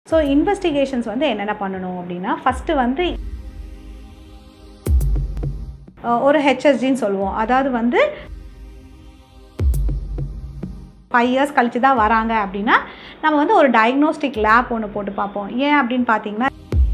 so investigations வந்து என்னென்ன பண்ணணும் அப்படின்னா ஃபஸ்ட்டு வந்து அஹ், ஒரு ஹெச்எஸ்ஜின்னு சொல்லுவோம் அதாவது வந்து ஃபைவ் இயர்ஸ் கழிச்சு தான் வராங்க அப்படின்னா நம்ம வந்து ஒரு டயக்னோஸ்டிக் லேப் ஒன்று போட்டு பார்ப்போம் ஏன் அப்படின்னு பார்த்தீங்கன்னா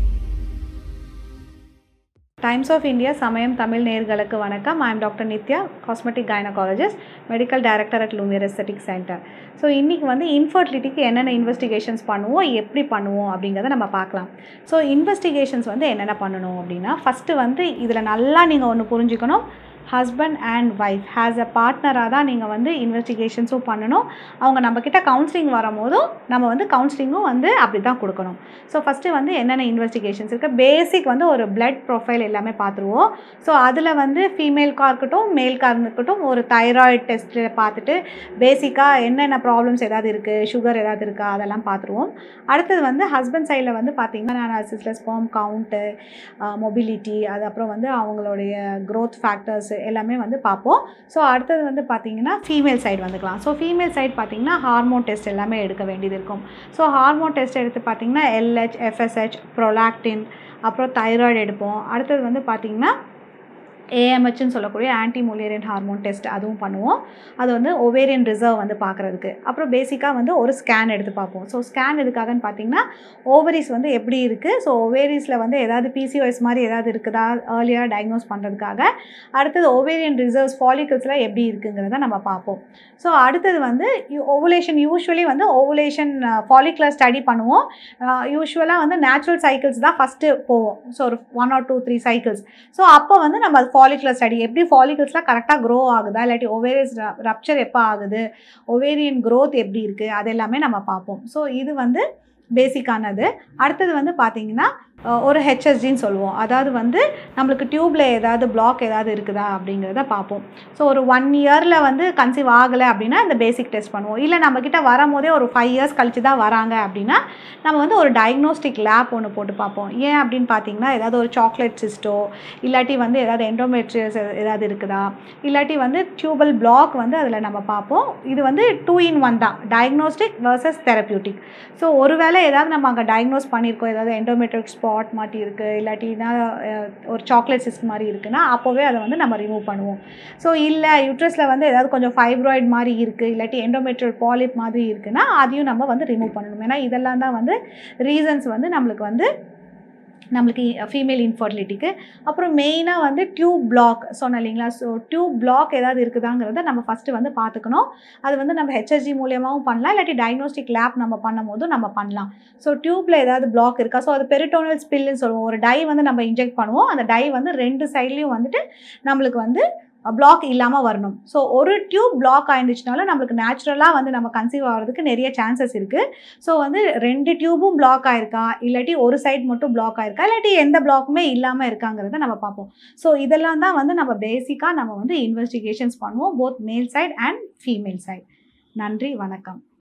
டைம்ஸ் ஆஃப் இந்தியா சமயம் தமிழ் நேர்களுக்கு வணக்கம் I am doctor Nithya cosmetic gynaecologist medical director at Lumiere aesthetic centre so இன்றைக்கி வந்து இன்ஃபர்டிலிட்டிக்கு என்னென்ன இன்வெஸ்டிகேஷன்ஸ் பண்ணுவோம் எப்படி பண்ணுவோம் அப்படிங்கிறத நம்ம பார்க்கலாம் ஸோ இன்வெஸ்டிகேஷன்ஸ் வந்து என்னென்ன பண்ணணும் அப்படின்னா ஃபஸ்ட்டு வந்து இதில் நல்லா நீங்கள் ஒன்று புரிஞ்சுக்கணும் husband and wife has a பார்ட்னராக தான் நீங்கள் வந்து இன்வெஸ்டிகேஷன்ஸும் பண்ணணும் அவங்க நம்மக்கிட்ட கவுன்சிலிங் வரும்போதும் நம்ம வந்து கவுன்சிலிங்கும் வந்து அப்படி தான் கொடுக்கணும் ஸோ ஃபஸ்ட்டு வந்து என்னென்ன இன்வெஸ்டிகேஷன்ஸ் இருக்குது பேசிக் வந்து ஒரு பிளட் ப்ரொஃபைல் எல்லாமே பார்த்துருவோம் ஸோ அதில் வந்து ஃபீமேல்க்காக இருக்கட்டும் மேல்க்காக இருக்கட்டும் ஒரு தைராய்டு டெஸ்ட்டில் பார்த்துட்டு பேசிக்காக என்னென்ன ப்ராப்ளம்ஸ் ஏதாவது இருக்குது சுகர் ஏதாவது இருக்கா அதெல்லாம் பார்த்துருவோம் அடுத்தது வந்து ஹஸ்பண்ட் சைடில் வந்து பார்த்திங்கன்னா அனாலிசிஸில் ஸ்பெர்ம் கவுண்ட்டு மொபிலிட்டி அது அப்புறம் வந்து அவங்களுடைய growth ஃபேக்டர்ஸ் எல்லாமே வந்து பார்ப்போம் ஸோ அடுத்தது வந்து பார்த்திங்கன்னா ஃபீமேல் சைடு வந்துக்கலாம் ஸோ ஃபீமேல் சைடு பார்த்திங்கன்னா ஹார்மோன் டெஸ்ட் எல்லாமே எடுக்க வேண்டியது இருக்கும் ஸோ ஹார்மோன் டெஸ்ட் எடுத்து பார்த்திங்கன்னா எல்ஹெச் எஃப்எஸ்ஹெச் ப்ரொலாக்டின் அப்புறம் தைராய்டு எடுப்போம் அடுத்தது வந்து பார்த்திங்கன்னா ஏஎம்ஹெச்னு சொல்லக்கூடிய ஆன்டி மூலியரியன் ஹார்மோன் டெஸ்ட் அதுவும் பண்ணுவோம் அது வந்து ஒவேரியன் ரிசர்வ் வந்து பார்க்குறதுக்கு அப்புறம் பேசிக்காக வந்து ஒரு ஸ்கேன் எடுத்து பார்ப்போம் ஸோ ஸ்கேன் எதுக்காகன்னு பார்த்தீங்கன்னா ஓவரிஸ் வந்து எப்படி இருக்குது ஸோ ஓவேரிஸில் வந்து ஏதாவது பிசிஓஎஸ் மாதிரி ஏதாவது இருக்குதா ஏர்லியாக டயக்னோஸ் பண்ணுறதுக்காக அடுத்தது ஓவேரியன் ரிசர்வ்ஸ் ஃபாலிகல்ஸில் எப்படி இருக்குங்கிறத நம்ம பார்ப்போம் ஸோ அடுத்தது வந்து ஓவுலேஷன் யூஸ்வலி வந்து ஓவுலேஷன் ஃபாலிகுலர் ஸ்டடி பண்ணுவோம் யூஸ்வலாக வந்து நேச்சுரல் சைக்கிள்ஸ் தான் ஃபஸ்ட்டு போவோம் ஸோ ஒரு one or two three cycles so அப்போ வந்து நம்ம ஃபாலிகுலர் ஸ்டடி எப்படி ஃபாலிகல்ஸ்லாம் கரெக்டாக க்ரோ ஆகுதா இல்லாட்டி ஒவேரியஸ் ரப்ச்சர் எப்போ ஆகுது ஒவேரியன் growth எப்படி இருக்குது அது எல்லாமே நம்ம பார்ப்போம் ஸோ இது வந்து பேசிக்கானது அடுத்தது வந்து பார்த்திங்கன்னா அஹ், ஒரு ஹெச்எஸ்ஜின்னு சொல்லுவோம் அதாவது வந்து நம்மளுக்கு டியூப்பில் ஏதாவது பிளாக் ஏதாவது இருக்குதா அப்படிங்கிறத பார்ப்போம் ஸோ ஒரு ஒன் இயரில் வந்து கன்சீவ் ஆகலை அப்படின்னா இந்த பேசிக் டெஸ்ட் பண்ணுவோம் இல்லை நம்மக்கிட்ட வரும்போதே ஒரு ஃபைவ் இயர்ஸ் கழிச்சு தான் வராங்க அப்படின்னா நம்ம வந்து ஒரு டயக்னோஸ்டிக் லேப் ஒன்று போட்டு பார்ப்போம் ஏன் அப்படின்னு பார்த்தீங்கன்னா ஏதாவது ஒரு சாக்லேட் சிஸ்டோ இல்லாட்டி வந்து ஏதாவது எண்டோமெட்ரியஸ் ஏதாவது இருக்குதா இல்லாட்டி வந்து டியூபல் பிளாக் வந்து அதில் நம்ம பார்ப்போம் இது வந்து டூ இன் ஒன் தான் டயக்னோஸ்டிக் வர்சஸ் தெரப்பியூட்டிக் ஸோ ஒருவேளை ஏதாவது நம்ம அங்கே டயக்னோஸ் பண்ணியிருக்கோம் ஏதாவது எண்டோமெட்ரிக் ஸ்பாட் மாட்டி இருக்குது இல்லாட்டினா அஹ், ஒரு சாக்லேட் சிஸ்ட் மாதிரி இருக்குன்னா அப்போவே அதை வந்து நம்ம ரிமூவ் பண்ணுவோம் ஸோ இல்லை யூட்ரஸில் வந்து ஏதாவது கொஞ்சம் ஃபைப்ராய்டு மாதிரி இருக்குது இல்லாட்டி எண்டோமெட்ரியல் பாலிப் மாதிரி இருக்குன்னா அதையும் நம்ம வந்து ரிமூவ் பண்ணணும் ஏன்னா இதெல்லாம் தான் வந்து ரீசன்ஸ் வந்து நம்மளுக்கு வந்து நம்மளுக்கு ஃபீமேல் இன்ஃபர்டிலிட்டிக்கு அப்புறம் மெயினாக வந்து டியூப் பிளாக் சொன்னேன் இல்லைங்களா ஸோ டியூப் பிளாக் ஏதாவது இருக்குதாங்கிறத நம்ம ஃபஸ்ட்டு வந்து பார்த்துக்கணும் அது வந்து நம்ம ஹெச்எஸ்ஜி மூலியமாகவும் பண்ணலாம் இல்லாட்டி டயக்னோஸ்டிக் லேப் நம்ம பண்ணும் போதும் நம்ம பண்ணலாம் ஸோ டியூப்பில் ஏதாவது பிளாக் இருக்கா ஸோ அது பெரிட்டோனல் ஸ்பில்லுன்னு சொல்லுவோம் ஒரு டை வந்து நம்ம இன்ஜெக்ட் பண்ணுவோம் அந்த டை வந்து ரெண்டு சைட்லேயும் வந்துட்டு நம்மளுக்கு வந்து பிளாக் இல்லாமல் வரணும் ஸோ ஒரு டியூப் பிளாக் ஆயிருந்துச்சுனாலும் நம்மளுக்கு நேச்சுரலாக வந்து நம்ம கன்சீவ் ஆகிறதுக்கு நிறைய சான்சஸ் இருக்குது ஸோ வந்து ரெண்டு டியூபும் பிளாக் ஆயிருக்கா இல்லாட்டி ஒரு சைடு மட்டும் பிளாக் ஆயிருக்கா இல்லாட்டி எந்த பிளாக்குமே இல்லாமல் இருக்காங்கிறத நம்ம பார்ப்போம் ஸோ இதெல்லாம் தான் வந்து நம்ம பேசிக்காக நம்ம வந்து இன்வெஸ்டிகேஷன்ஸ் பண்ணுவோம் போத் மேல் சைடு அண்ட் ஃபீமேல் சைடு நன்றி வணக்கம்